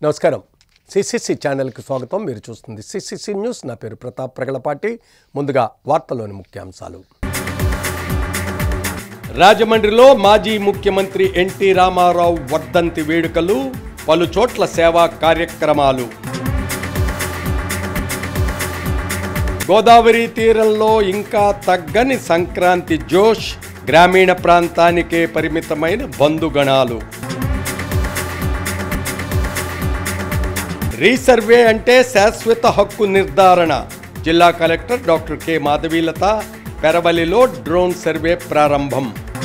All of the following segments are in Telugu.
నమస్కారం సిసిసి ఛానల్కి స్వాగతం మీరు చూస్తుంది సిసిసి న్యూస్ నా పేరు ప్రతాప్ ప్రగలపాటి ముందుగా వార్తలోని ముఖ్యాంశాలు రాజమండ్రిలో మాజీ ముఖ్యమంత్రి ఎన్టీ రామారావు వర్ధంతి వేడుకలు పలు చోట్ల సేవా కార్యక్రమాలు గోదావరి తీరంలో ఇంకా తగ్గని సంక్రాంతి జోష్ గ్రామీణ ప్రాంతానికే పరిమితమైన బంధుగణాలు రీసర్వే అంటే శాశ్వత హక్కు నిర్ధారణ జిల్లా కలెక్టర్ డాక్టర్ కె మాధవీలత పెరవలిలో డ్రోన్ సర్వే ప్రారంభం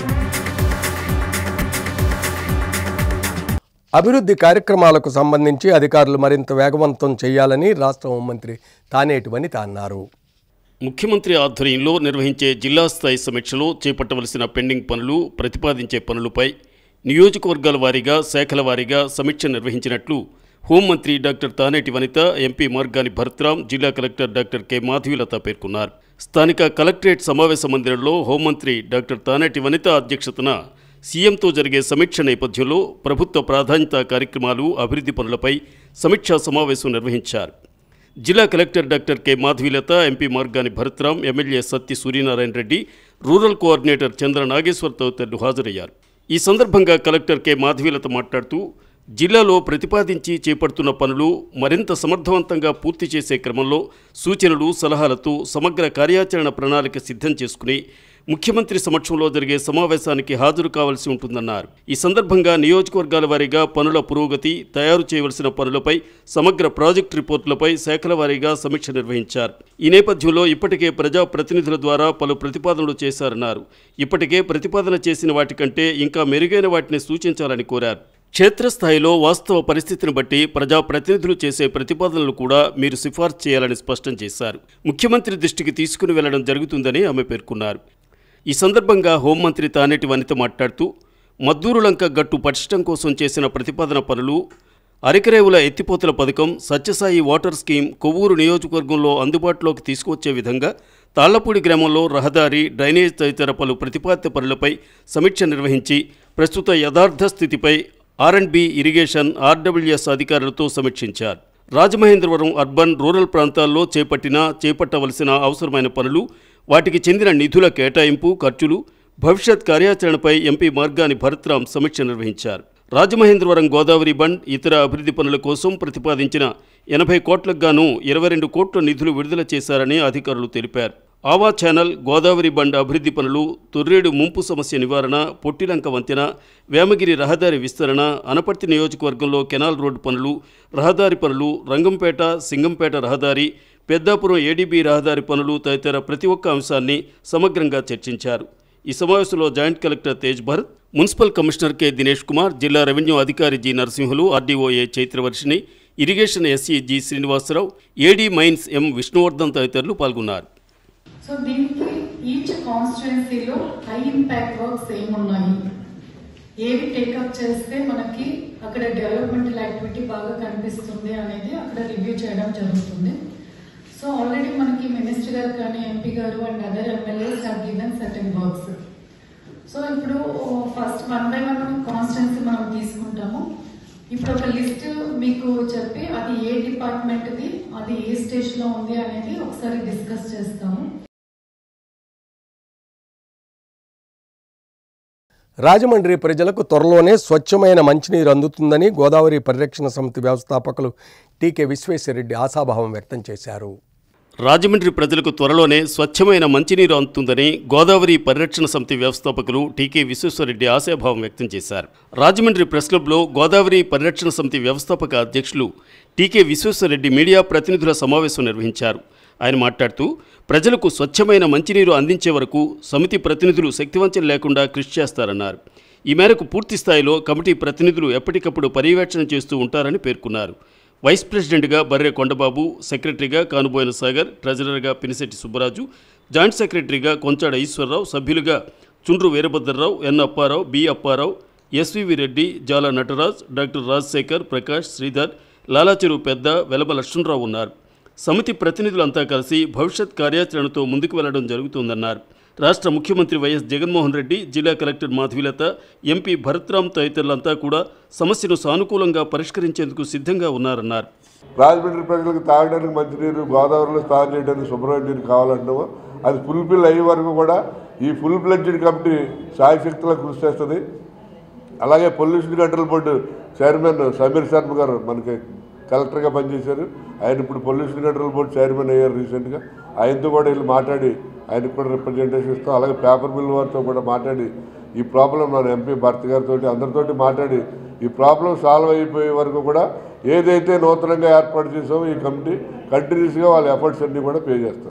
అభివృద్ధి కార్యక్రమాలకు సంబంధించి అధికారులు మరింత వేగవంతం చేయాలని రాష్ట్ర హోంమంత్రి తానేటి వనిత అన్నారు ముఖ్యమంత్రి ఆధ్వర్యంలో నిర్వహించే జిల్లా స్థాయి సమీక్షలో చేపట్టవలసిన పెండింగ్ పనులు ప్రతిపాదించే పనులపై నియోజకవర్గాల వారీగా శాఖల వారీగా సమీక్ష నిర్వహించినట్లు హోంమంత్రి డాక్టర్ తానేటి వనిత ఎంపీ మార్గాని భరత్రాం జిల్లా కలెక్టర్ డాక్టర్ కె మాధవీలత పేర్కొన్నారు స్థానిక కలెక్టరేట్ సమావేశ మందిరంలో హోంమంత్రి డాక్టర్ తానేటి వనిత అధ్యక్షతన సీఎంతో జరిగే సమీక్ష నేపథ్యంలో ప్రభుత్వ ప్రాధాన్యత కార్యక్రమాలు అభివృద్ధి పనులపై సమీక్షా సమావేశం నిర్వహించారు జిల్లా collector doctor K Madhavilatha MP Margani Bharatram MLA Satti Suryanarayana Reddy rural coordinator Chandra Nageswar తదితరులు హాజరయ్యారు ఈ సందర్భంగా కలెక్టర్ కె మాధవీలత మాట్లాడుతూ జిల్లాలో ప్రతిపాదించి చేపడుతున్న పనులు మరింత సమర్థవంతంగా పూర్తి చేసే క్రమంలో సూచనలు సలహాలతో సమగ్ర కార్యాచరణ ప్రణాళిక సిద్ధం చేసుకుని ముఖ్యమంత్రి సమక్షంలో జరిగే సమావేశానికి హాజరు కావాల్సి ఉంటుందన్నారు ఈ సందర్భంగా నియోజకవర్గాల వారీగా పనుల పురోగతి తయారు చేయవలసిన పనులపై సమగ్ర ప్రాజెక్టు రిపోర్టులపై శాఖల వారీగా సమీక్ష నిర్వహించారు ఈ నేపథ్యంలో ఇప్పటికే ప్రజా ప్రతినిధుల ద్వారా పలు ప్రతిపాదనలు చేశారన్నారు ఇప్పటికే ప్రతిపాదన చేసిన వాటికంటే ఇంకా మెరుగైన వాటిని సూచించాలని కోరారు క్షేత్రస్థాయిలో వాస్తవ పరిస్థితిని బట్టి ప్రజాప్రతినిధులు చేసే ప్రతిపాదనలు కూడా మీరు సిఫార్సు చేయాలని స్పష్టం చేశారు ముఖ్యమంత్రి దృష్టికి తీసుకుని వెళ్లడం జరుగుతుందని ఆమె పేర్కొన్నారు ఈ సందర్భంగా హోంమంత్రి తానేటి వనిత మాట్లాడుతూ మద్దూరు లంక గట్టు పటిష్టం కోసం చేసిన ప్రతిపాదన పనులు అరికరేవుల ఎత్తిపోతల పథకం సత్యసాయి వాటర్ స్కీమ్ కొవ్వూరు నియోజకవర్గంలో అందుబాటులోకి తీసుకువచ్చే విధంగా తాళ్లపూడి గ్రామంలో రహదారి డ్రైనేజ్ తదితర పలు ప్రతిపాదిత పనులపై సమీక్ష నిర్వహించి ప్రస్తుత యథార్థ స్థితిపై R and B irrigation RWS అధికారులతో సమీక్షించారు రాజమహేంద్రవరం అర్బన్ రూరల్ ప్రాంతాల్లో చేపట్టిన చేపట్టవలసిన అవసరమైన పనులు వాటికి చెందిన నిధుల కేటాయింపు ఖర్చులు భవిష్యత్ కార్యాచరణపై ఎంపీ మార్గాని భరత్రాం సమీక్ష నిర్వహించారు రాజమహేంద్రవరం గోదావరి బండ్ ఇతర అభివృద్ధి పనుల కోసం ప్రతిపాదించిన ఎనభై కోట్లకు గాను ఇరవై రెండు కోట్ల నిధులు విడుదల చేశారని అధికారులు తెలిపారు ఆవా ఛానల్ గోదావరి బండ్ అభివృద్ధి పనులు తొర్రేడు ముంపు సమస్య నివారణ పొట్టిలంక వంతెన వేమగిరి రహదారి విస్తరణ అనపర్తి నియోజకవర్గంలో కెనాల్ రోడ్డు పనులు రహదారి పనులు రంగంపేట సింగంపేట రహదారి పెద్దాపురం ఏడీబీ రహదారి పనులు తదితర ప్రతి ఒక్క అంశాన్ని సమగ్రంగా చర్చించారు ఈ సమావేశంలో joint collector Tej Bharat municipal commissioner K Dinesh Kumar జిల్లా రెవెన్యూ అధికారి G Narasimhulu RDO A Chaitravarshini irrigation SE G Srinivasarao AD mines M Vishnuvardhan తదితరులు పాల్గొన్నారు సో దీనికి ఈచ్ కాన్స్టిట్యున్సీలో హై ఇంపాక్ట్ వర్క్స్ ఏమున్నాయి ఏవి టేకప్ చేస్తే మనకి అక్కడ డెవలప్మెంటల్ యాక్టివిటీ బాగా కనిపిస్తుంది అనేది అక్కడ రివ్యూ చేయడం జరుగుతుంది సో ఆల్రెడీ మనకి మినిస్టర్ గారు కానీ ఎంపీ గారు and other MLAs have given certain works so ఇప్పుడు first one by one constituency మనం తీసుకుంటాము ఇప్పుడు ఒక లిస్ట్ మీకు చెప్పి అది ఏ డిపార్ట్మెంట్ది అది ఏ స్టేజ్ లో ఉంది అనేది ఒకసారి డిస్కస్ చేస్తాము రాజమండ్రి ప్రజలకు త్వరలోనే స్వచ్ఛమైన మంచినీరు అందుతుందని గోదావరి పరిరక్షణ సమితి వ్యవస్థాపకులు టీకే విశ్వేశ్వరరెడ్డి ఆశాభావం వ్యక్తం చేశారు రాజమండ్రి ప్రజలకు త్వరలోనే స్వచ్ఛమైన మంచినీరు అందుతుందని గోదావరి పరిరక్షణ సమితి వ్యవస్థాపకులు టీకే విశ్వేశ్వరరెడ్డి ఆశాభావం వ్యక్తం చేశారు రాజమండ్రి ప్రెస్ క్లబ్లో గోదావరి పరిరక్షణ సమితి వ్యవస్థాపక అధ్యక్షులు టీకే విశ్వేశ్వరరెడ్డి మీడియా ప్రతినిధుల సమావేశం నిర్వహించారు ఆయన మాట్లాడుతూ ప్రజలకు స్వచ్ఛమైన మంచినీరు అందించే వరకు సమితి ప్రతినిధులు శక్తివంచన లేకుండా కృషి చేస్తారన్నారు ఈ మేరకు పూర్తి స్థాయిలో కమిటీ ప్రతినిధులు ఎప్పటికప్పుడు పర్యవేక్షణ చేస్తూ ఉంటారని పేర్కొన్నారు వైస్ ప్రెసిడెంట్గా బర్రె కొండబాబు సెక్రటరీగా కానుబోయిన సాగర్ ట్రెజరర్గా పినిశెట్టి సుబ్బరాజు జాయింట్ సెక్రటరీగా కొంచాడ ఈశ్వరరావు సభ్యులుగా Chundru Veerabhadrarao N Apparao B Apparao SVV Reddy Jala Nataraj doctor Rajasekhar Prakash Sridhar Lalacheruvu పెద్ద వెలమ లక్ష్మణరావు ఉన్నారు సమితి ప్రతినిధులంతా కలిసి భవిష్యత్ కార్యాచరణతో ముందుకు వెళ్లడం జరుగుతుందన్నారు రాష్ట్ర ముఖ్యమంత్రి వైఎస్ జగన్మోహన్ రెడ్డి జిల్లా కలెక్టర్ మాధవీలత ఎంపీ భరత్రామ్ తదితరులంతా కూడా సమస్యను సానుకూలంగా పరిష్కరించేందుకు సిద్ధంగా ఉన్నారన్నారు రాజమండ్రి ప్రజలకు తాగడానికి మంచినీరు గోదావరిలో స్నానం చేయడానికి శుభ్రమైన నీరు కావాలంటాము అది ఫుల్ఫిల్ అయ్యే వరకు కూడా ఈ ఫుల్ ఫ్లెడ్జ్డ్ కమిటీ సాయశక్తిలో కృషి చేస్తుంది అలాగే pollution control board chairman Sameer Sharma గారు మనకి కలెక్టర్గా పనిచేశారు ఆయన ఇప్పుడు పొల్యూషన్ కంట్రోల్ బోర్డు చైర్మన్ అయ్యారు రీసెంట్గా ఆయనతో కూడా వెళ్ళి మాట్లాడి ఆయనకు కూడా రిప్రజెంటేషన్ ఇస్తాం అలాగే పేపర్ మిల్ వారితో కూడా మాట్లాడి ఈ ప్రాబ్లం మన ఎంపీ భర్త గారితో అందరితోటి మాట్లాడి ఈ ప్రాబ్లం సాల్వ్ అయిపోయే వరకు కూడా ఏదైతే నూతనంగా ఏర్పాటు చేసామో ఈ కమిటీ కంటిన్యూస్గా వాళ్ళ ఎఫర్ట్స్ అన్నీ కూడా పే చేస్తారు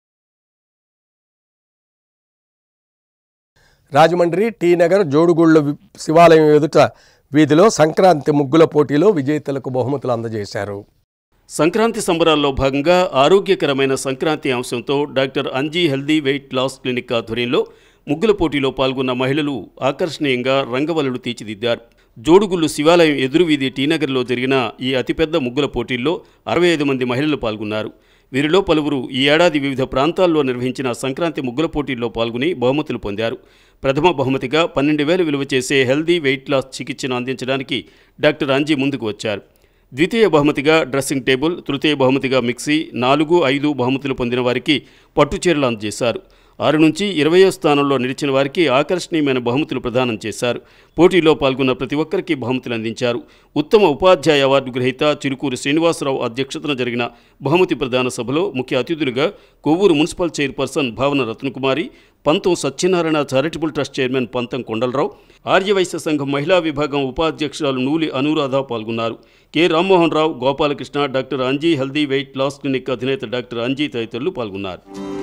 రాజమండ్రి టీ నగర్ జోడుగుళ్ళ వి- శివాలయం ఎదుట వీధిలో సంక్రాంతి ముగ్గుల పోటీలో విజేతలకు బహుమతులు అందజేశారు సంక్రాంతి సంబరాల్లో భాగంగా ఆరోగ్యకరమైన సంక్రాంతి అంశంతో doctor Anji healthy weight loss clinic ఆధ్వర్యంలో ముగ్గుల పోటీలో పాల్గొన్న మహిళలు ఆకర్షణీయంగా రంగవల్లులు తీర్చిదిద్దారు జోడుగుళ్ళు శివాలయం ఎదురువీధి టీనగర్లో జరిగిన ఈ అతిపెద్ద ముగ్గుల పోటీల్లో అరవై ఐదు మంది మహిళలు పాల్గొన్నారు వీరిలో పలువురు ఈ ఏడాది వివిధ ప్రాంతాల్లో నిర్వహించిన సంక్రాంతి ముగ్గుల పోటీల్లో పాల్గొని బహుమతులు పొందారు ప్రథమ బహుమతిగా పన్నెండు వేలు విలువ చేసే హెల్దీ వెయిట్ లాస్ చికిత్సను అందించడానికి డాక్టర్ అంజీ ముందుకు వచ్చారు ద్వితీయ బహుమతిగా డ్రెస్సింగ్ టేబుల్ తృతీయ బహుమతిగా మిక్సీ నాలుగు ఐదు బహుమతులు పొందిన వారికి పట్టుచీరలు అందజేశారు ఆరు నుంచి ఇరవయో స్థానంలో నిలిచిన వారికి ఆకర్షణీయమైన బహుమతులు ప్రదానం చేశారు పోటీలో పాల్గొన్న ప్రతి ఒక్కరికి బహుమతులు అందించారు ఉత్తమ ఉపాధ్యాయ అవార్డు గ్రహీత చిరుకూరు శ్రీనివాసరావు అధ్యక్షతన జరిగిన బహుమతి ప్రదాన సభలో ముఖ్య అతిథులుగా కొవ్వూరు మున్సిపల్ చైర్పర్సన్ భావన రత్నకుమారి పంతం సత్యనారాయణ చారిటబుల్ ట్రస్ట్ చైర్మన్ పంతం కొండలరావు ఆర్యవైశ్య సంఘం మహిళా విభాగం ఉపాధ్యక్షురాలు నూలి అనురాధ పాల్గొన్నారు K Rammohan Rao Gopalakrishna doctor Anji healthy weight loss clinic అధినేత డాక్టర్ అంజీ తదితరులు పాల్గొన్నారు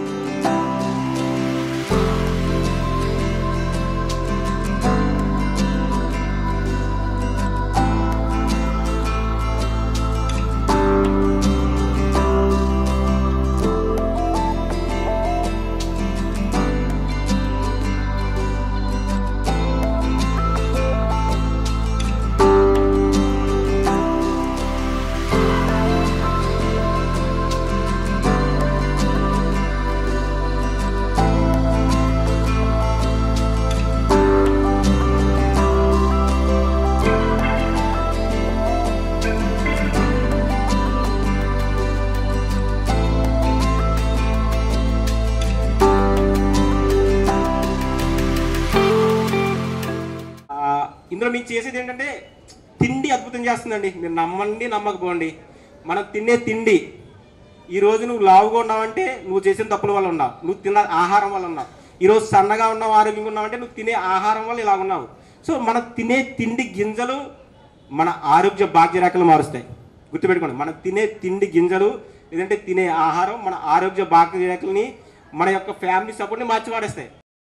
ఆ, ఇందులో మీకు చేసేది ఏంటంటే తిండి అద్భుతం చేస్తుందండి మీరు నమ్మండి నమ్మకపోండి మనం తినే తిండి ఈ రోజు నువ్వు లావుగా ఉన్నావంటే నువ్వు చేసిన తప్పుల వల్ల ఉన్నావు నువ్వు తిన్న ఆహారం వల్ల ఉన్నావు ఈ రోజు సన్నగా ఉన్నావు ఆరోగ్యంగా ఉన్నావంటే నువ్వు తినే ఆహారం వల్ల ఇలా ఉన్నావు సో మనం తినే తిండి గింజలు మన ఆరోగ్య భాగ్యరేఖలు మారుస్తాయి గుర్తుపెట్టుకోండి మనం తినే తిండి గింజలు లేదంటే తినే ఆహారం మన ఆరోగ్య భాగ్యరేఖల్ని మన యొక్క ఫ్యామిలీ సపోర్ట్ని మార్చి పాడేస్తాయి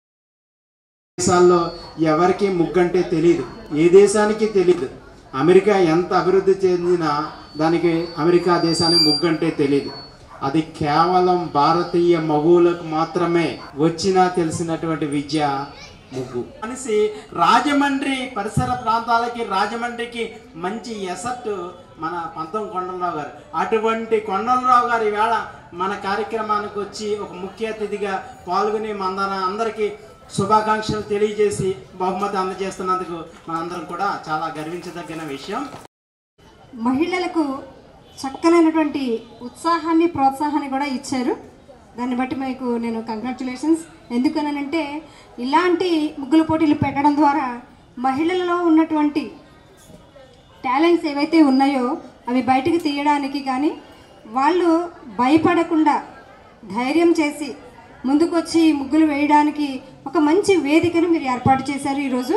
దేశాల్లో ఎవరికి ముగ్గంటే తెలియదు ఏ దేశానికి తెలియదు అమెరికా ఎంత అభివృద్ధి చెందినా దానికి అమెరికా దేశానికి ముగ్గంటే తెలియదు అది కేవలం భారతీయ మగువులకు మాత్రమే వచ్చినా తెలిసినటువంటి విద్య ముగ్గు మనిషి రాజమండ్రి పరిసర ప్రాంతాలకి రాజమండ్రికి మంచి ఎసెట్ మన పంతం కొండలరావు గారు అటువంటి కొండలరావు గారు ఈవేళ మన కార్యక్రమానికి వచ్చి ఒక ముఖ్య అతిథిగా పాల్గొని మన అందరికీ శుభాకాంక్షలు తెలియజేసి బహుమతి అందజేస్తున్నందుకు మనందరం కూడా చాలా గర్వించదగిన విషయం మహిళలకు చక్కనైనటువంటి ఉత్సాహాన్ని ప్రోత్సాహాన్ని కూడా ఇచ్చారు దాన్ని బట్టి మీకు నేను కంగ్రాచులేషన్స్ ఎందుకనంటే ఇలాంటి ముగ్గుల పోటీలు పెట్టడం ద్వారా మహిళలలో ఉన్నటువంటి టాలెంట్స్ ఏవైతే ఉన్నాయో అవి బయటికి తీయడానికి కానీ వాళ్ళు భయపడకుండా ధైర్యం చేసి ముందుకొచ్చి ముగ్గులు వేయడానికి ఒక మంచి వేదికను మీరు ఏర్పాటు చేశారు ఈరోజు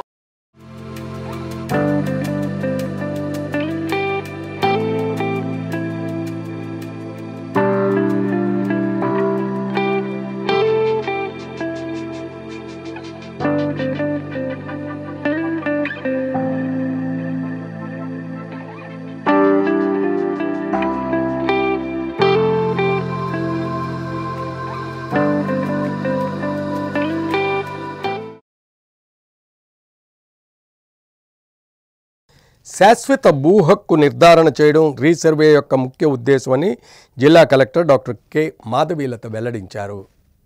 శాశ్వత భూ హక్కు నిర్ధారణ చేయడం రీసర్వే యొక్క ముఖ్య ఉద్దేశమని జిల్లా కలెక్టర్ డాక్టర్ కె మాధవీలత వెల్లడించారు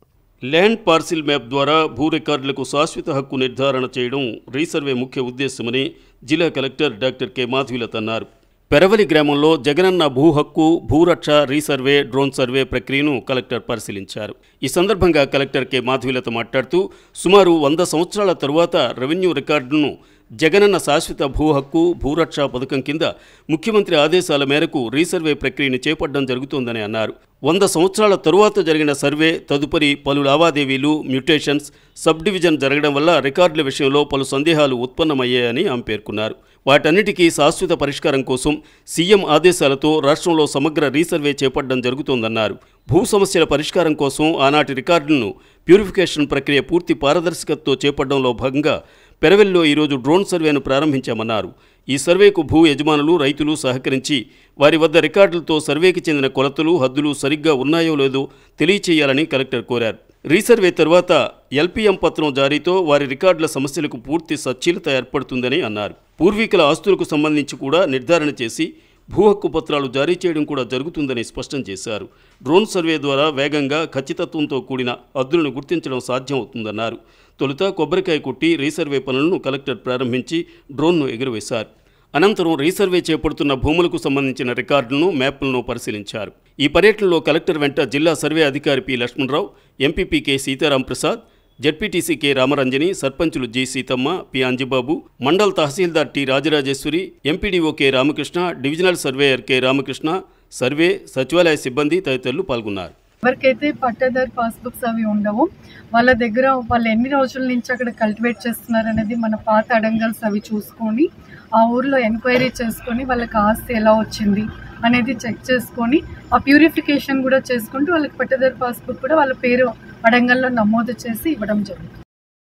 ల్యాండ్ పార్సిల్ మ్యాప్ ద్వారా భూ రికార్డులకు శాశ్వత హక్కు నిర్ధారణ చేయడం రీసర్వే ముఖ్య ఉద్దేశమని జిల్లా కలెక్టర్ డాక్టర్ కె మాధవీలత అన్నారు పెరవలి గ్రామంలో జగనన్న భూ హక్కు భూరక్ష రీసర్వే డ్రోన్ సర్వే ప్రక్రియను కలెక్టర్ పరిశీలించారు ఈ సందర్భంగా కలెక్టర్ కె మాధవీలత మాట్లాడుతూ సుమారు వంద సంవత్సరాల తరువాత రెవెన్యూ రికార్డును జగనన్న శాశ్వత భూ హక్కు భూరక్ష పథకం కింద ముఖ్యమంత్రి ఆదేశాల మేరకు రీసర్వే ప్రక్రియను చేపట్టడం జరుగుతోందని అన్నారు వంద సంవత్సరాల తరువాత జరిగిన సర్వే తదుపరి పలు లావాదేవీలు మ్యూటేషన్స్ సబ్ డివిజన్ జరగడం వల్ల రికార్డుల విషయంలో పలు సందేహాలు ఉత్పన్నమయ్యాయని ఆమె పేర్కొన్నారు వాటన్నిటికీ శాశ్వత పరిష్కారం కోసం సీఎం ఆదేశాలతో రాష్ట్రంలో సమగ్ర రీసర్వే చేపట్టడం జరుగుతోందన్నారు భూ సమస్యల పరిష్కారం కోసం ఆనాటి రికార్డులను ప్యూరిఫికేషన్ ప్రక్రియ పూర్తి పారదర్శకతతో చేపట్టడంలో భాగంగా పెరవెల్లో ఈరోజు డ్రోన్ సర్వేను ప్రారంభించామన్నారు ఈ సర్వేకు భూ యజమానులు రైతులు సహకరించి వారి వద్ద రికార్డులతో సర్వేకి చెందిన కొలతలు హద్దులు సరిగ్గా ఉన్నాయో లేదో తెలియచేయాలని కలెక్టర్ కోరారు రీసర్వే తర్వాత ఎల్పిఎం పత్రం జారీతో వారి రికార్డుల సమస్యలకు పూర్తి సచ్చీలత ఏర్పడుతుందని అన్నారు పూర్వీకుల ఆస్తులకు సంబంధించి కూడా నిర్ధారణ చేసి భూ హక్కు పత్రాలు జారీ చేయడం కూడా జరుగుతుందని స్పష్టం చేశారు డ్రోన్ సర్వే ద్వారా వేగంగా ఖచ్చితత్వంతో కూడిన హద్దులను గుర్తించడం సాధ్యం అవుతుందన్నారు తొలుత కొబ్బరికాయ కొట్టి రీసర్వే పనులను కలెక్టర్ ప్రారంభించి డ్రోన్ను ఎగురవేశారు అనంతరం రీసర్వే చేపడుతున్న భూములకు సంబంధించిన రికార్డులను మ్యాప్లను పరిశీలించారు ఈ పర్యటనలో కలెక్టర్ వెంట జిల్లా సర్వే అధికారి P Lakshmanarao MPP K Sitaram Prasad ZPTC K Ramaranjani సర్పంచులు G Seethamma P Anjibabu mandal tahsildar T Rajarajeswari MPDO K Ramakrishna divisional surveyor K Ramakrishna survey సచివాలయ సిబ్బంది తదితరులు పాల్గొన్నారు ఎవరికైతే పట్టాదార్ పాస్బుక్స్ అవి ఉండవో వాళ్ళ దగ్గర వాళ్ళు ఎన్ని రోజుల నుంచి అక్కడ కల్టివేట్ చేస్తున్నారు అనేది మన పాత అడంగల్స్ అవి చూసుకొని ఆ ఊర్లో ఎంక్వైరీ చేసుకొని వాళ్ళకి ఆస్తి ఎలా వచ్చింది అనేది చెక్ చేసుకొని ఆ ప్యూరిఫికేషన్ కూడా చేసుకుంటూ వాళ్ళకి పట్టాదార్ పాస్బుక్ కూడా వాళ్ళ పేరు అడంగల్లో నమోదు చేసి ఇవ్వడం జరుగుతుంది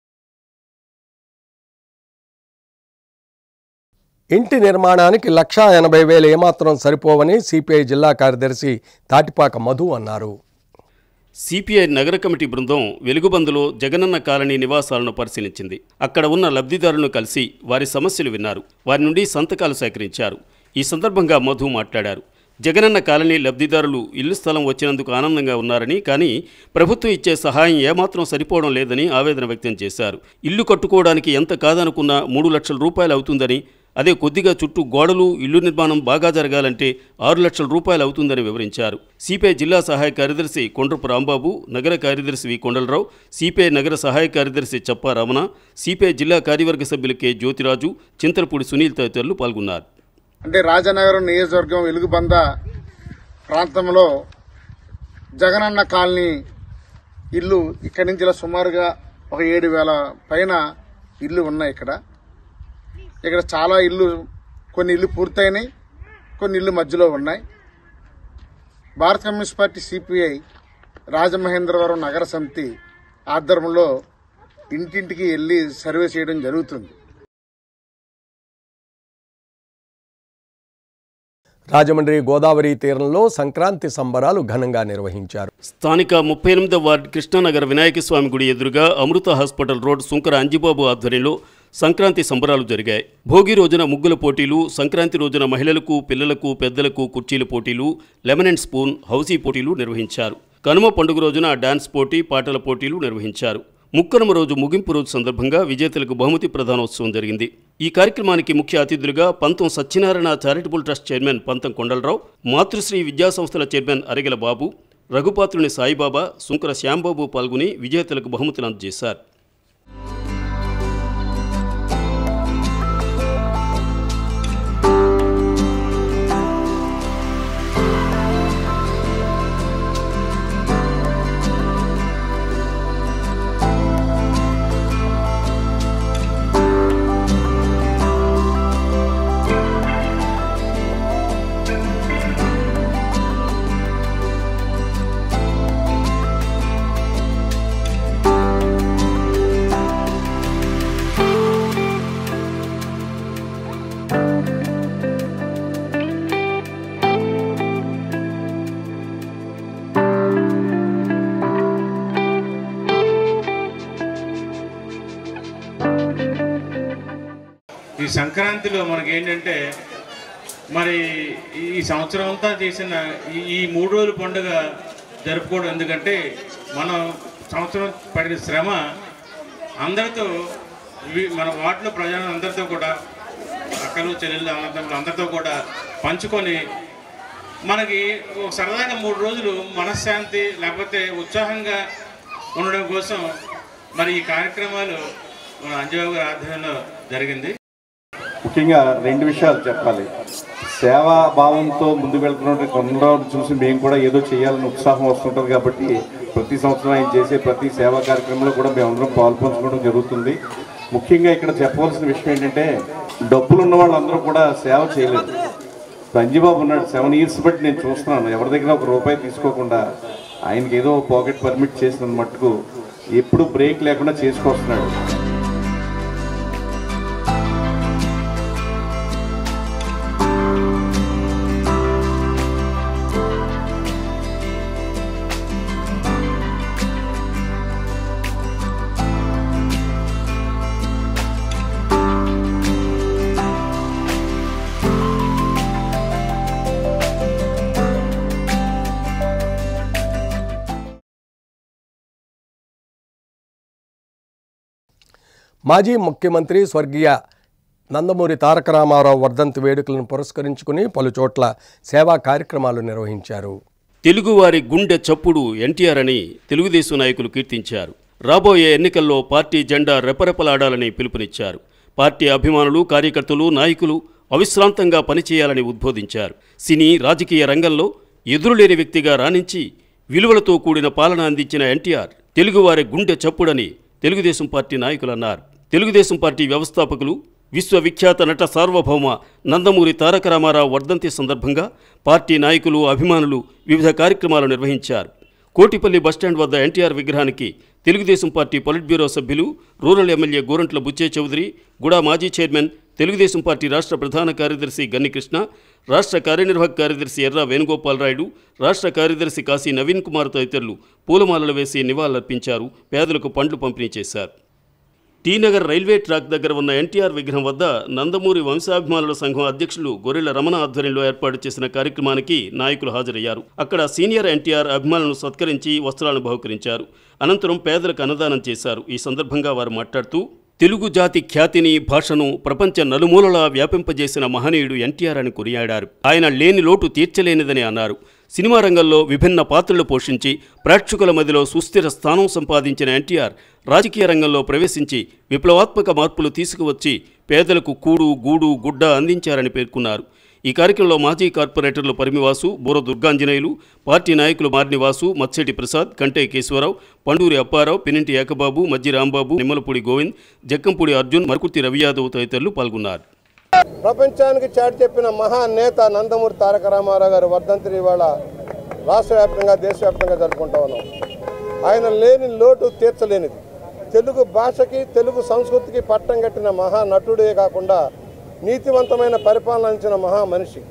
ఇంటి నిర్మాణానికి లక్షా ఎనభై వేలు ఏమాత్రం సరిపోవని సిపిఐ జిల్లా కార్యదర్శి తాటిపాక మధు అన్నారు సిపిఐ నగర కమిటీ బృందం వెలుగుబందులో జగనన్న కాలనీ నివాసాలను పరిశీలించింది అక్కడ ఉన్న లబ్ధిదారులను కలిసి వారి సమస్యలు విన్నారు వారి నుండి సంతకాలు సేకరించారు ఈ సందర్భంగా మధు మాట్లాడారు జగనన్న కాలనీ లబ్ధిదారులు ఇల్లు స్థలం వచ్చినందుకు ఆనందంగా ఉన్నారని కానీ ప్రభుత్వం ఇచ్చే సహాయం ఏమాత్రం సరిపోవడం లేదని ఆవేదన వ్యక్తం చేశారు ఇల్లు కట్టుకోవడానికి ఎంత కాదనుకున్నా మూడు లక్షల రూపాయలు అవుతుందని అదే కొద్దిగా చుట్టూ గోడలు ఇల్లు నిర్మాణం బాగా జరగాలంటే ఆరు లక్షల రూపాయలు అవుతుందని వివరించారు సిపిఐ జిల్లా సహాయ కార్యదర్శి కొండ్రపు రాంబాబు నగర కార్యదర్శి వి కొండలరావు సిపిఐ నగర సహాయ కార్యదర్శి చప్పా రమణ సిపిఐ జిల్లా కార్యవర్గ సభ్యులు కె జ్యోతిరాజు చింతలపూడి సునీల్ తదితరులు పాల్గొన్నారు అంటే రాజనగరం నియోజకవర్గం వెలుగుబంద ప్రాంతంలో జగనన్న కాలనీ ఇల్లు ఇక్కడి నుంచి ఇలా సుమారుగా ఒక ఏడు వేల పైన ఇల్లు ఉన్నాయి ఇక్కడ ఇక్కడ చాలా ఇల్లు కొన్ని ఇల్లు పూర్తయినాయి కొన్ని ఇల్లు మధ్యలో ఉన్నాయి భారత కమ్యూనిస్ట్ పార్టీ సిపిఐ రాజమహేంద్రవరం నగర సమితి ఆధ్వర్యంలో ఇంటింటికి వెళ్లి సర్వే చేయడం జరుగుతుంది రాజమండ్రి గోదావరి తీరంలో సంక్రాంతి సంబరాలు ఘనంగా నిర్వహించారు స్థానిక ముప్పై ఎనిమిదవ వార్డు కృష్ణానగర్ వినాయక స్వామి గుడి ఎదురుగా అమృత హాస్పిటల్ రోడ్ సుంకర అంజిబాబు ఆధ్వర్యంలో సంక్రాంతి సంబరాలు జరిగాయి భోగి రోజున ముగ్గుల పోటీలు సంక్రాంతి రోజున మహిళలకు పిల్లలకు పెద్దలకు కుర్చీల పోటీలు లెమన్ అండ్ స్పూన్ హౌసీ పోటీలు నిర్వహించారు కనుమ పండుగ రోజున డాన్స్ పోటీ పాటల పోటీలు నిర్వహించారు ముక్కనుమ రోజు ముగింపు రోజు సందర్భంగా విజేతలకు బహుమతి ప్రధానోత్సవం జరిగింది ఈ కార్యక్రమానికి ముఖ్య అతిథులుగా పంతం సత్యనారాయణ చారిటబుల్ ట్రస్ట్ చైర్మన్ పంతం కొండలరావు మాతృశ్రీ విద్యా సంస్థల చైర్మన్ అరిగెల బాబు రఘుపాత్రుని సాయిబాబా సుంకర శ్యాంబాబు పాల్గొని విజేతలకు బహుమతులు అందజేశారు ఈ సంక్రాంతిలో మనకి ఏంటంటే మరి ఈ సంవత్సరం అంతా చేసిన ఈ ఈ మూడు రోజుల పండుగ జరుపుకోవడం ఎందుకంటే మనం సంవత్సరం పడిన శ్రమ అందరితో వి- మన వార్డులో ప్రజలందరితో కూడా అక్కలు చెల్లెళ్ళు అన్నదమ్ములు అందరితో కూడా పంచుకొని మనకి ఒక సరదాగా మూడు రోజులు మనశ్శాంతి లేకపోతే ఉత్సాహంగా ఉండడం కోసం మరి ఈ కార్యక్రమాలు మన అంజబాబు గారి ఆధ్వర్యంలో జరిగింది ముఖ్యంగా రెండు విషయాలు చెప్పాలి సేవా భావంతో ముందుకు వెళ్తున్నటువంటి కొందరు చూసి మేము కూడా ఏదో చేయాలని ఉత్సాహం వస్తుంటుంది కాబట్టి ప్రతి సంవత్సరం ఆయన చేసే ప్రతి సేవా కార్యక్రమంలో కూడా మేమందరం పాల్పంచుకోవడం జరుగుతుంది ముఖ్యంగా ఇక్కడ చెప్పవలసిన విషయం ఏంటంటే డబ్బులు ఉన్న వాళ్ళందరూ కూడా సేవ చేయలేదు రంజిబాబు ఉన్నాడు సెవెన్ ఇయర్స్ బట్టి నేను చూస్తున్నాను ఎవరి దగ్గర ఒక రూపాయి తీసుకోకుండా ఆయనకి ఏదో పాకెట్ పర్మిట్ చేసిన మట్టుకు ఎప్పుడు బ్రేక్ లేకుండా చేసుకొస్తున్నాడు మాజీ ముఖ్యమంత్రి స్వర్గీయ నందమూరి తారక రామారావు వర్ధంతి వేడుకలను పురస్కరించుకుని పలు చోట్ల సేవా కార్యక్రమాలు నిర్వహించారు తెలుగువారి గుండె చప్పుడు ఎన్టీఆర్ అని తెలుగుదేశం నాయకులు కీర్తించారు రాబోయే ఎన్నికల్లో పార్టీ జెండా రెపరెపలాడాలని పిలుపునిచ్చారు పార్టీ అభిమానులు కార్యకర్తలు నాయకులు అవిశ్రాంతంగా పనిచేయాలని ఉద్బోధించారు సినీ రాజకీయ రంగంలో ఎదురులేని వ్యక్తిగా రాణించి విలువలతో కూడిన పాలన అందించిన ఎన్టీఆర్ తెలుగువారి గుండె చప్పుడని తెలుగుదేశం పార్టీ నాయకులు అన్నారు తెలుగుదేశం పార్టీ వ్యవస్థాపకులు విశ్వవిఖ్యాత నట సార్వభౌమ నందమూరి తారక రామారావు వర్ధంతి సందర్భంగా పార్టీ నాయకులు అభిమానులు వివిధ కార్యక్రమాలు నిర్వహించారు కోటిపల్లి బస్టాండ్ వద్ద ఎన్టీఆర్ విగ్రహానికి తెలుగుదేశం పార్టీ పొలిట్ బ్యూరో సభ్యులు రూరల్ ఎమ్మెల్యే గోరంట్ల బుచ్చే చౌదరి గుడా మాజీ చైర్మన్ తెలుగుదేశం పార్టీ రాష్ట్ర ప్రధాన కార్యదర్శి గన్నికృష్ణ రాష్ట్ర కార్యనిర్వాహక కార్యదర్శి ఎర్ర వేణుగోపాల్ రాయుడు రాష్ట్ర కార్యదర్శి కాశీ నవీన్ కుమార్ తదితరులు పూలమాలలు వేసి నివాళులర్పించారు పేదలకు పండ్లు పంపిణీ చేశారు టీనగర్ రైల్వే ట్రాక్ దగ్గర ఉన్న ఎన్టీఆర్ విగ్రహం వద్ద నందమూరి వంశాభిమానుల సంఘం అధ్యక్షులు గొర్రెల రమణ ఆధ్వర్యంలో ఏర్పాటు చేసిన కార్యక్రమానికి నాయకులు హాజరయ్యారు అక్కడ సీనియర్ ఎన్టీఆర్ అభిమానులను సత్కరించి వస్త్రాలను బహుకరించారు అనంతరం పేదలకు అన్నదానం చేశారు ఈ సందర్భంగా వారు మాట్లాడుతూ తెలుగు జాతి ఖ్యాతిని భాషను ప్రపంచ నలుమూలలా వ్యాపింపజేసిన మహనీయుడు ఎన్టీఆర్ అని కొనియాడారు ఆయన లేని లోటు తీర్చలేనిదని అన్నారు సినిమా రంగంలో విభిన్న పాత్రలు పోషించి ప్రేక్షకుల మధ్యలో సుస్థిర స్థానం సంపాదించిన ఎన్టీఆర్ రాజకీయ రంగంలో ప్రవేశించి విప్లవాత్మక మార్పులు తీసుకువచ్చి పేదలకు కూడు గూడు గుడ్డ అందించారని పేర్కొన్నారు ఈ కార్యక్రమంలో మాజీ కార్పొరేటర్లు పరిమివాసు బూర దుర్గాంజనేయులు పార్టీ నాయకులు మార్నివాసు మత్సెటి ప్రసాద్ కంటే కేశవరావు పండూరి అప్పారావు పినింటి ఏకబాబు మజ్జి రాంబాబు నిమ్మలపూడి గోవింద్ జక్కంపూడి అర్జున్ మరుకుర్తి రవి యాదవ్ తదితరులు పాల్గొన్నారు ప్రపంచానికి చాటి చెప్పిన మహానేత నందమూరి తారక రామారావు గారి వర్ధంతిని ఇవాళ రాష్ట్ర వ్యాప్తంగా దేశవ్యాప్తంగా జరుపుకుంటా ఉన్నాం ఆయన లేని లోటు తీర్చలేనిది తెలుగు భాషకి తెలుగు సంస్కృతికి పట్టం కట్టిన మహా నటుడే కాకుండా నీతివంతమైన పరిపాలన అందించిన మహా మనిషి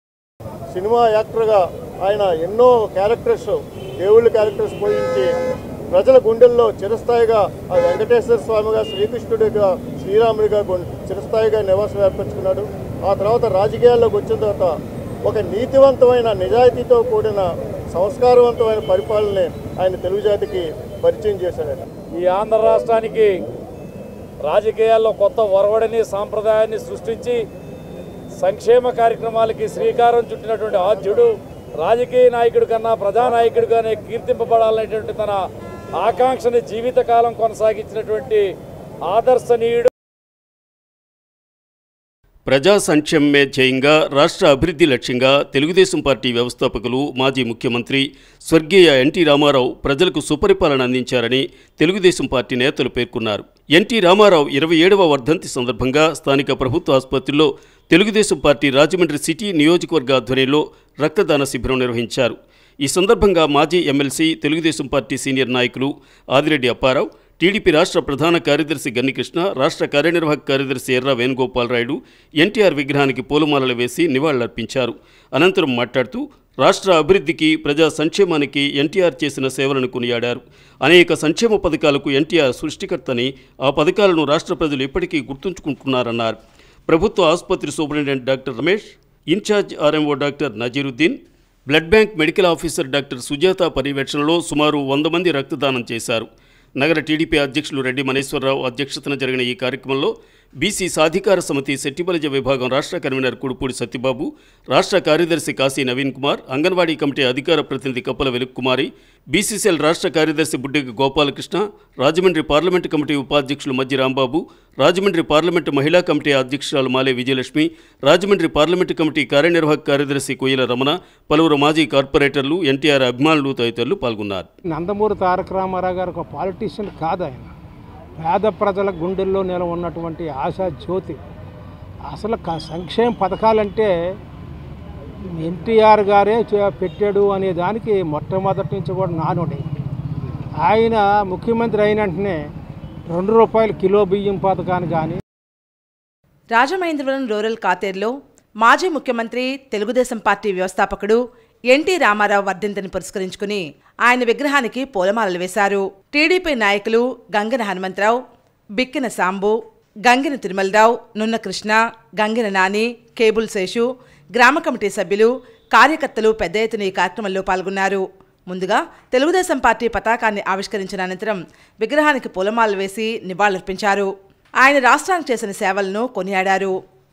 సినిమా యాక్టర్గా ఆయన ఎన్నో క్యారెక్టర్స్ దేవుళ్ళ క్యారెక్టర్స్ పోయించి ప్రజల గుండెల్లో చిరస్థాయిగా ఆ వెంకటేశ్వర స్వామిగా శ్రీకృష్ణుడిగా శ్రీరాముడిగా గు- చిరస్థాయిగా నివాసం ఏర్పరచుకున్నాడు ఆ తర్వాత రాజకీయాల్లోకి వచ్చిన తర్వాత ఒక నీతివంతమైన నిజాయితీతో కూడిన సంస్కారవంతమైన పరిపాలనని ఆయన తెలుగు జాతికి పరిచయం చేశాడు ఆయన. ఈ ఆంధ్ర రాష్ట్రానికి రాజకీయాల్లో కొత్త ఒరవడిని సాంప్రదాయాన్ని సృష్టించి సంక్షేమ కార్యక్రమాలకి శ్రీకారం చుట్టినటువంటి ఆద్యుడు రాజకీయ నాయకుడి కన్నా ప్రజానాయకుడిగానే కీర్తింపబడాలనేటువంటి తన ఆకాంక్షని జీవితకాలం కొనసాగించినటువంటి ఆదర్శనీయుడు ప్రజా సంక్షేమమే ధ్యేయంగా రాష్ట్ర అభివృద్ధి లక్ష్యంగా తెలుగుదేశం పార్టీ వ్యవస్థాపకులు మాజీ ముఖ్యమంత్రి స్వర్గీయ ఎన్టీ రామారావు ప్రజలకు సుపరిపాలన అందించారని తెలుగుదేశం పార్టీ నేతలు పేర్కొన్నారు ఎన్టీ రామారావు ఇరవై ఏడవ వర్ధంతి సందర్భంగా స్థానిక ప్రభుత్వ ఆసుపత్రిలో తెలుగుదేశం పార్టీ రాజమండ్రి సిటీ నియోజకవర్గ ఆధ్వర్యంలో రక్తదాన శిబిరం నిర్వహించారు ఈ సందర్భంగా మాజీ ఎమ్మెల్సీ తెలుగుదేశం పార్టీ సీనియర్ నాయకులు ఆదిరెడ్డి అప్పారావు టీడీపీ రాష్ట్ర ప్రధాన కార్యదర్శి గన్నికృష్ణ రాష్ట్ర కార్యనిర్వాహక కార్యదర్శి ఎర్ర వేణుగోపాల్ రాయుడు ఎన్టీఆర్ విగ్రహానికి పూలమాలలు వేసి నివాళులర్పించారు అనంతరం మాట్లాడుతూ రాష్ట్ర అభివృద్ధికి ప్రజా సంక్షేమానికి ఎన్టీఆర్ చేసిన సేవలను కొనియాడారు అనేక సంక్షేమ పథకాలకు ఎన్టీఆర్ సృష్టికర్తని ఆ పథకాలను రాష్ట్ర ప్రజలు ఇప్పటికీ గుర్తుంచుకుంటున్నారన్నారు ప్రభుత్వ ఆసుపత్రి superintendent doctor Ramesh in charge RMO doctor Naziruddin blood bank medical officer doctor Sujatha పర్యవేక్షణలో సుమారు వంద మంది రక్తదానం చేశారు నగర టీడీపీ అధ్యక్షులు రెడ్డి మనేశ్వరరావు అధ్యక్షతన జరిగిన ఈ కార్యక్రమంలో బీసీ సాధికార సమితి శెట్టిబలజ విభాగం రాష్ట్ర కన్వీనర్ కుడుపూడి సత్యబాబు రాష్ట్ర కార్యదర్శి కాశీ నవీన్ కుమార్ అంగన్వాడీ కమిటీ అధికార ప్రతినిధి కప్పల వెలుక్కుమారి బీసీసీఎల్ రాష్ట్ర కార్యదర్శి బుడ్డెగి గోపాలకృష్ణ రాజమండ్రి పార్లమెంటు కమిటీ ఉపాధ్యక్షులు మజ్జి రాంబాబు రాజమండ్రి పార్లమెంటు మహిళా కమిటీ అధ్యక్షురాలు మాలే విజయలక్ష్మి రాజమండ్రి పార్లమెంటు కమిటీ కార్యనిర్వాహక కార్యదర్శి కొయ్యల రమణ పలువురు మాజీ కార్పొరేటర్లు ఎన్టీఆర్ అభిమానులు తదితరులు పాల్గొన్నారు నందమూరి తారక రామారావు గారు ఒక పాలిటీషియన్ కాదు ఆయన పేద ప్రజల గుండెల్లో నిల ఉన్నటువంటి ఆశా జ్యోతి అసలు క- సంక్షేమ పథకాలంటే ఎన్టీఆర్ గారే చే- పెట్టాడు అనే దానికి మొట్టమొదటి నుంచి కూడా నానుడి ఆయన ముఖ్యమంత్రి అయిన వెంటనే రెండు రూపాయల కిలో బియ్యం పథకాన్ని కానీ రాజమహేంద్రవరం రూరల్ కాతేరులో మాజీ ముఖ్యమంత్రి తెలుగుదేశం పార్టీ వ్యవస్థాపకుడు ఎన్టీ రామారావు వర్ధంతిని పురస్కరించుకుని ఆయన విగ్రహానికి పూలమాలలు వేశారు టీడీపీ నాయకులు గంగన హనుమంతరావు బిక్కిన సాంబు గంగిన తిరుమలరావు నున్న కృష్ణ గంగిన నాని కేబుల్ శేషు గ్రామ కమిటీ సభ్యులు కార్యకర్తలు పెద్ద ఎత్తున ఈ కార్యక్రమంలో పాల్గొన్నారు ముందుగా తెలుగుదేశం పార్టీ పతాకాన్ని ఆవిష్కరించిన అనంతరం విగ్రహానికి పూలమాలలు వేసి నివాళులర్పించారు ఆయన రాష్ట్రానికి చేసిన సేవలను కొనియాడారు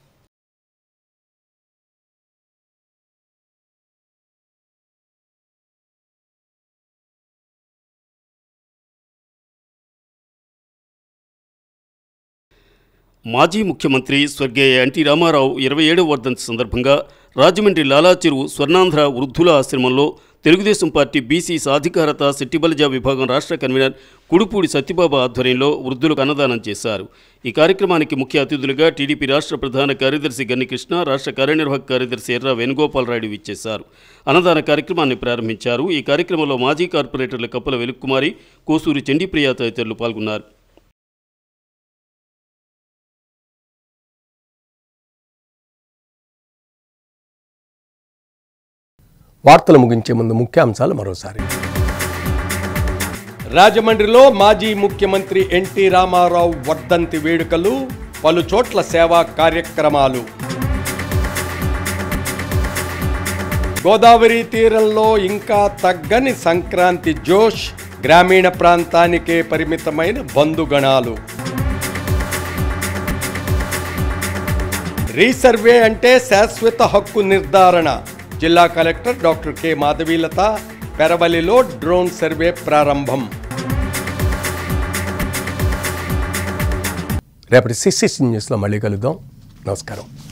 మాజీ ముఖ్యమంత్రి స్వర్గీయ ఎన్టీ రామారావు ఇరవై ఏడవ వర్ధంతి సందర్భంగా రాజమండ్రి లాలాచెరు స్వర్ణాంధ్ర వృద్ధుల ఆశ్రమంలో తెలుగుదేశం పార్టీ బీసీ సాధికారత శెట్టిబలజా విభాగం రాష్ట్ర కన్వీనర్ కుడుపూడి సత్యబాబు ఆధ్వర్యంలో వృద్ధులకు అన్నదానం చేశారు ఈ కార్యక్రమానికి ముఖ్య అతిథులుగా టీడీపీ రాష్ట్ర ప్రధాన కార్యదర్శి గన్ని కృష్ణ రాష్ట్ర కార్యనిర్వాహక కార్యదర్శి ఎర్ర వేణుగోపాలరాయుడు విచ్చేశారు అన్నదాన కార్యక్రమాన్ని ప్రారంభించారు ఈ కార్యక్రమంలో మాజీ కార్పొరేటర్ల కప్పల వెలుక్కుమారి కోసూరి చండీప్రియ తదితరులు పాల్గొన్నారు వార్తలు ముగించే ముందు ముఖ్యాంశాలు మరోసారి రాజమండ్రిలో మాజీ ముఖ్యమంత్రి ఎన్టీ రామారావు వర్ధంతి వేడుకలు పలు చోట్ల సేవా కార్యక్రమాలు గోదావరి తీరంలో ఇంకా తగ్గని సంక్రాంతి జోష్ గ్రామీణ ప్రాంతానికే పరిమితమైన బంధుగణాలు రీసర్వే అంటే శాశ్వత హక్కు నిర్ధారణ జిల్లా కలెక్టర్ డాక్టర్ కె మాధవీలత పెరవలిలో డ్రోన్ సర్వే ప్రారంభం రేపటి సిసిసి న్యూస్లో మళ్ళీ కలుద్దాం నమస్కారం